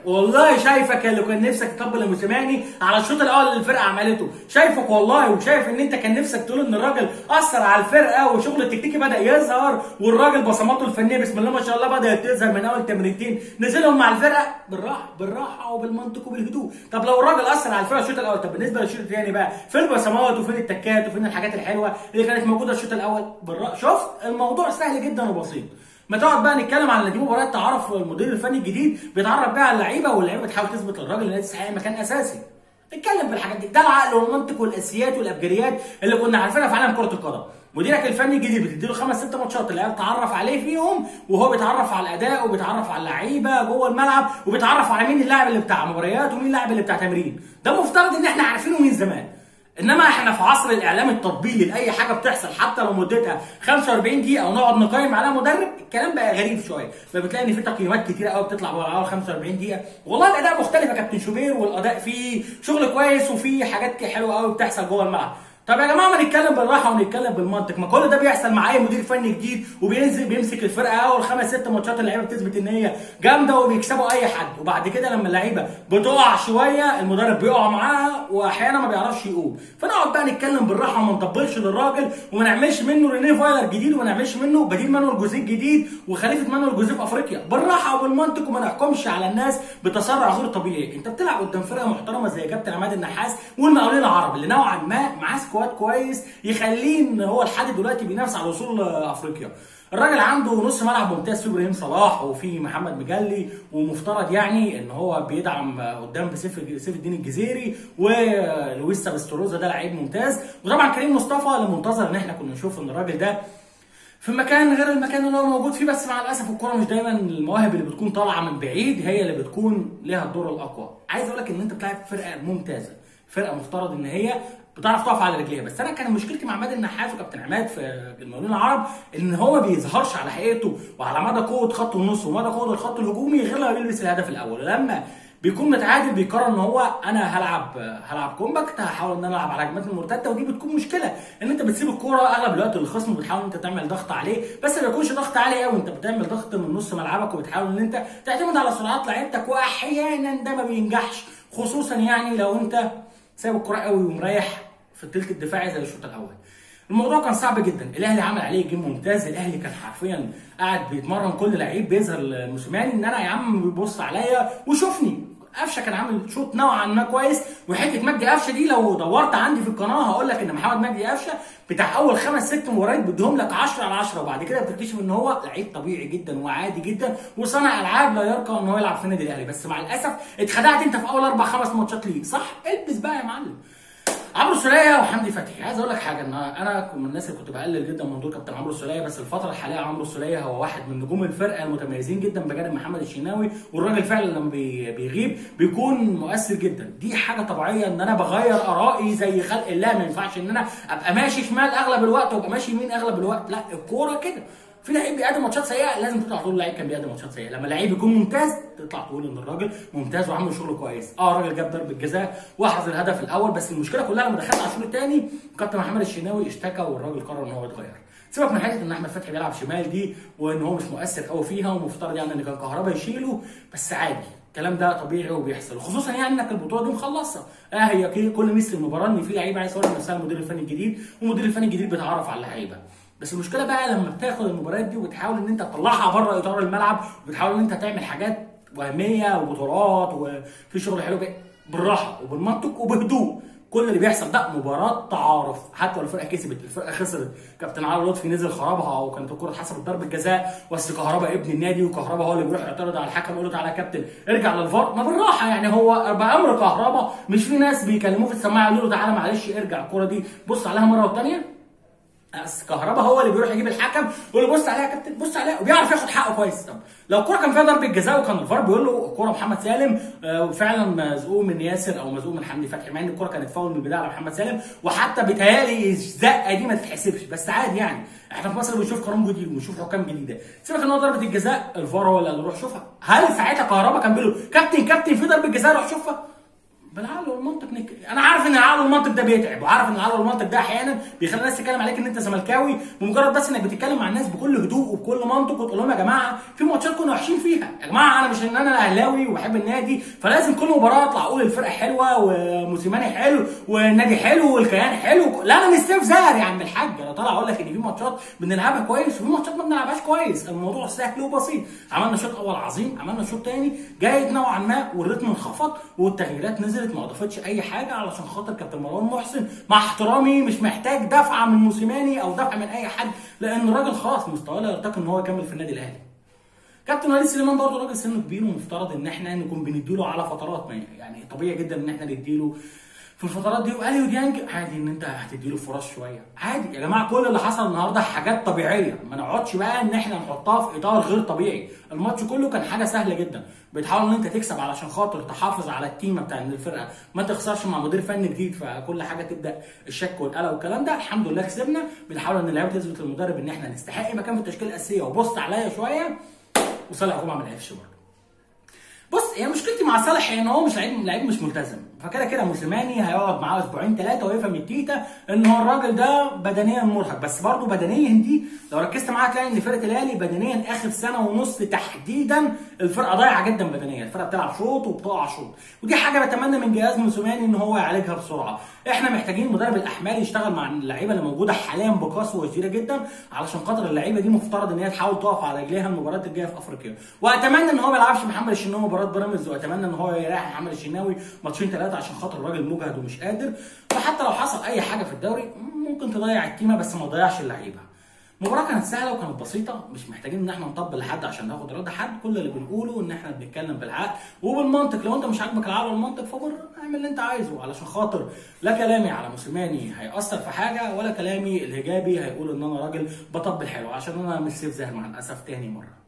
والله شايفك اللي كان نفسك تطبل الموسيماني على الشوط الاول اللي الفرقه عملته شايفك والله وشايف ان انت كان نفسك تقول ان الراجل اثر على الفرقه وشغل التكتيكي بدا يظهر والراجل بصماته الفنيه بسم الله ما شاء الله بدات تظهر من اول تمرينتين نزلهم مع الفرقه بالراحه بالراحه وبالمنطق وبالهدوء طب لو الراجل اثر على الفرقه الشوط الاول طب بالنسبه للشوط الثاني بقى فين البصمات وفين التكات وفين الحاجات الحلوه اللي كانت موجوده الشوط الاول بالراحه شفت الموضوع سهل جدا وبسيط ما تقعد بقى نتكلم على ان دي مباراه تعرف المدير الفني الجديد بيتعرف بيها على اللعيبه واللعيبه بتحاول تثبت للراجل ان يستحق مكان اساسي نتكلم بالحاجات دي ده العقل والمنطق والاساسيات والابجريات اللي كنا عارفينها في عالم كره القدم مديرك الفني الجديد بتديله خمس ست ماتشات اللعيبه تتعرف عليه فيهم وهو بيتعرف على الاداء وبيتعرف على اللعيبه جوه الملعب وبيتعرف على مين اللاعب اللي بتاع مباريات ومين اللاعب اللي بتاع تمرين ده مفترض ان احنا عارفينه من زمان انما احنا في عصر الاعلام التطبيلي لاي حاجه بتحصل حتى لو مدتها 45 دقيقه ونقعد نقيم عليها مدرب الكلام بقى غريب شويه فبتلاقي ان في تقييمات كتيره قوي بتطلع على اول 45 دقيقه والله الاداء مختلف يا كابتن شوبير والاداء فيه شغل كويس وفيه حاجات حلوه قوي بتحصل جوه الملعب طب يا جماعه ما نتكلم بالراحه ونتكلم بالمنطق ما كل ده بيحصل مع اي مدير فني جديد وبينزل بيمسك الفرقه اول خمس ست ماتشات اللعيبه بتثبت ان هي جامده وبيكسبوا اي حد وبعد كده لما اللعيبه بتقع شويه المدرب بيقع معاها واحيانا ما بيعرفش يقوم فنقعد بقى نتكلم بالراحه وما نطبلش للراجل وما نعملش منه رينيه فايلر جديد وما نعملش منه بديل مانويل جوزيه جديد وخليفه مانويل جوزيه في افريقيا بالراحه وبالمنطق وما نحكمش على الناس بتسرع غير طبيعي انت بتلعب قدام فرقه محترمه زي كابتن عماد النحاس والمقاولين العرب اللي نوعا ما معاه سكواد كويس يخليه ان هو لحد دلوقتي بينافس على الوصول لافريقيا الراجل عنده نص ملعب ممتاز في ابراهيم صلاح وفي محمد مجلي ومفترض يعني ان هو بيدعم قدام بسيف سيف الدين الجزيري ولويس سابستروزا ده لعيب ممتاز وطبعا كريم مصطفى اللي منتظر ان احنا كنا نشوف ان الراجل ده في مكان غير المكان اللي هو موجود فيه بس مع الاسف الكوره مش دايما المواهب اللي بتكون طالعه من بعيد هي اللي بتكون ليها الدور الاقوى عايز اقول لك ان انت بتلعب فرقه ممتازه فرقه مفترض ان هي بتعرف تقف على رجليها بس انا كان مشكلتي مع عماد النحاس وكابتن عماد في المقاولين العرب ان هو ما بيظهرش على حقيقته وعلى مدى قوه خط النص ومدى قوه الخط الهجومي غير لما بيلبس الهدف الاول لما بيكون متعادل بيقرر ان هو انا هلعب هلعب كومباكت هحاول ان انا العب على هجمات المرتده ودي بتكون مشكله ان انت بتسيب الكوره اغلب الوقت للخصم وبتحاول انت تعمل ضغط عليه بس ما يكونش ضغط عالي قوي انت بتعمل ضغط من نص ملعبك وبتحاول ان انت تعتمد على سرعات لعيبتك واحيانا ده ما بينجحش خصوصا يعني لو انت سايب الكوره قوي ومريح في الثلث الدفاعي زي الشوط الاول الموضوع كان صعب جدا الاهلي عمل عليه جيم ممتاز الاهلي كان حرفيا قاعد بيتمرن كل لعيب بيظهر الموسيماني ان انا يا عم بيبص عليا وشوفني قفشه كان عامل شوط نوعا ما كويس وحته مجدي قفشه دي لو دورت عندي في القناه هقول لك ان محمد مجدي قفشه بتاع اول خمس ست مباريات بديهم لك 10 على 10 وبعد كده بتكتشف ان هو لعيب طبيعي جدا وعادي جدا وصانع العاب لا يرقى ان هو يلعب في النادي الاهلي بس مع الاسف اتخدعت انت في اول اربع خمس ماتشات ليه صح البس بقى يا معلم عمرو السوليه وحمدي فتحي عايز اقول لك حاجه ان انا من الناس اللي كنت بقلل جدا من دور كابتن عمرو السوليه بس الفتره الحاليه عمرو السوليه هو واحد من نجوم الفرقه المتميزين جدا بجانب محمد الشناوي والراجل فعلا لما بيغيب بيكون مؤثر جدا دي حاجه طبيعيه ان انا بغير ارائي زي خلق الله ما ينفعش ان انا ابقى ماشي شمال اغلب الوقت وابقى ماشي يمين اغلب الوقت لا الكوره كده في لعيب بيقدم ماتشات سيئه لازم تطلع تقول لعيب كان بيقدم ماتشات سيئه لما لعيب يكون ممتاز تطلع تقول ان الراجل ممتاز وعامل شغل كويس اه الراجل جاب ضربه جزاء واحرز الهدف الاول بس المشكله كلها لما دخلت على الشوط الثاني كابتن محمد الشناوي اشتكى والراجل قرر ان هو يتغير سيبك من حته ان احمد فتحي بيلعب شمال دي وان هو مش مؤثر قوي فيها ومفترض يعني ان كان كهربا يشيله بس عادي الكلام ده طبيعي وبيحصل خصوصا يعني انك البطوله دي مخلصها اه هي كل مثل المباراه ان في لعيبه عايز يصور نفسها المدير الفني الجديد والمدير الفني الجديد بيتعرف على اللعيبه بس المشكله بقى لما بتاخد المباريات دي وبتحاول ان انت تطلعها بره اطار الملعب وبتحاول ان انت تعمل حاجات وهميه وبطولات وفي شغل حلو بالراحه وبالمنطق وبهدوء كل اللي بيحصل ده مباراه تعارف حتى لو الفرقه كسبت الفرقه خسرت كابتن علي لطفي نزل خربها وكانت الكره اتحسبت ضربه جزاء بس كهربا ابن النادي وكهربا هو اللي بيروح يعترض على الحكم يقول له تعالى يا كابتن ارجع للفار ما بالراحه يعني هو بامر كهربا مش في ناس بيكلموه في السماعه يقولوا له تعالى معلش ارجع الكره دي بص عليها مره والثانيه بس كهربا هو اللي بيروح يجيب الحكم يقول له بص عليها يا كابتن بص عليها وبيعرف ياخد حقه كويس طب لو الكوره كان فيها ضربه جزاء وكان الفار بيقول له الكوره محمد سالم آه فعلا مزقوق من ياسر او مزقوق من حمدي فتحي مع ان الكوره كانت فاول من البدايه على محمد سالم وحتى بيتهيألي الزقه دي ما تتحسبش بس عادي يعني احنا في مصر بنشوف قانون جديد وبنشوف حكام جديده سيبك ان هو ضربه الجزاء الفار هو اللي روح شوفها هل ساعتها كهربا كان بيقول له كابتن كابتن في ضربه جزاء روح شوفها بالعقل والمنطق نك... انا عارف ان العقل والمنطق ده بيتعب وعارف ان العقل والمنطق ده احيانا بيخلي الناس تتكلم عليك ان انت زملكاوي بمجرد بس انك بتتكلم مع الناس بكل هدوء وبكل منطق وتقول لهم يا جماعه في ماتشات كنا وحشين فيها يا جماعه انا مش ان انا اهلاوي وبحب النادي فلازم كل مباراه اطلع اقول الفرقه حلوه وموسيماني حلو والنادي حلو والكيان حلو لا انا مش سيف زهر يا عم الحاج انا طالع اقول لك ان في ماتشات بنلعبها كويس وفي ماتشات ما بنلعبهاش كويس الموضوع سهل وبسيط عملنا شوط اول عظيم عملنا شوط تاني جيد نوعا ما والريتم انخفض والتغييرات نزلت ما اضافتش اي حاجه علشان خاطر كابتن مروان محسن مع احترامي مش محتاج دفعه من موسيماني او دفعه من اي حد لان الراجل خلاص مستواه لا يرتقي ان هو يكمل في النادي الاهلي كابتن وليد سليمان برضه راجل سنه كبير ومفترض ان احنا نكون بنديله على فترات يعني طبيعي جدا ان احنا نديله في الفترات دي واليو ديانج عادي ان انت هتديله فرص شويه عادي يا جماعه كل اللي حصل النهارده حاجات طبيعيه ما نقعدش بقى ان احنا نحطها في اطار غير طبيعي الماتش كله كان حاجه سهله جدا بتحاول ان انت تكسب علشان خاطر تحافظ على التيمه بتاع الفرقه ما تخسرش مع مدير فني جديد فكل حاجه تبدا الشك والقلق والكلام ده الحمد لله كسبنا بنحاول ان اللعيبه تثبت للمدرب ان احنا نستحق مكان في التشكيله الاساسيه وبص عليا شويه وصالح جمعه ما لعبش برضه بص هي مشكلتي مع صالح ان هو مش لعيب لعيب مش ملتزم فكده كده موسيماني هيقعد معاه اسبوعين ثلاثه ويفهم التيتا ان هو الراجل ده بدنيا مرهق بس برضه بدنيا دي لو ركزت معاها هتلاقي ان فرقه الاهلي بدنيا اخر سنه ونص تحديدا الفرقه ضايعه جدا بدنيا الفرقه بتلعب شوط وبتقع شوط ودي حاجه بتمنى من جهاز موسيماني ان هو يعالجها بسرعه احنا محتاجين مدرب الاحمال يشتغل مع اللعيبه اللي موجوده حاليا بقسوه شديده جدا علشان خاطر اللعيبه دي مفترض ان هي تحاول تقف على رجليها المباريات الجايه في افريقيا واتمنى ان هو ما يلعبش محمد الشناوي مباراه بيراميدز واتمنى ان هو يريح محمد الشناوي ماتشين ثلاثه عشان خاطر الراجل مجهد ومش قادر فحتى لو حصل اي حاجه في الدوري ممكن تضيع التيمه بس ما تضيعش اللعيبه المباراة كانت سهلة وكانت بسيطة مش محتاجين ان احنا نطبل لحد عشان ناخد رد حد كل اللي بنقوله ان احنا بنتكلم بالعقل وبالمنطق لو انت مش عاجبك العقل والمنطق فبر اعمل اللي انت عايزه علشان خاطر لا كلامي على موسيماني هيأثر في حاجة ولا كلامي الايجابي هيقول ان انا راجل بطبل حلو عشان انا مش سيف زاهر مع الاسف تاني مرة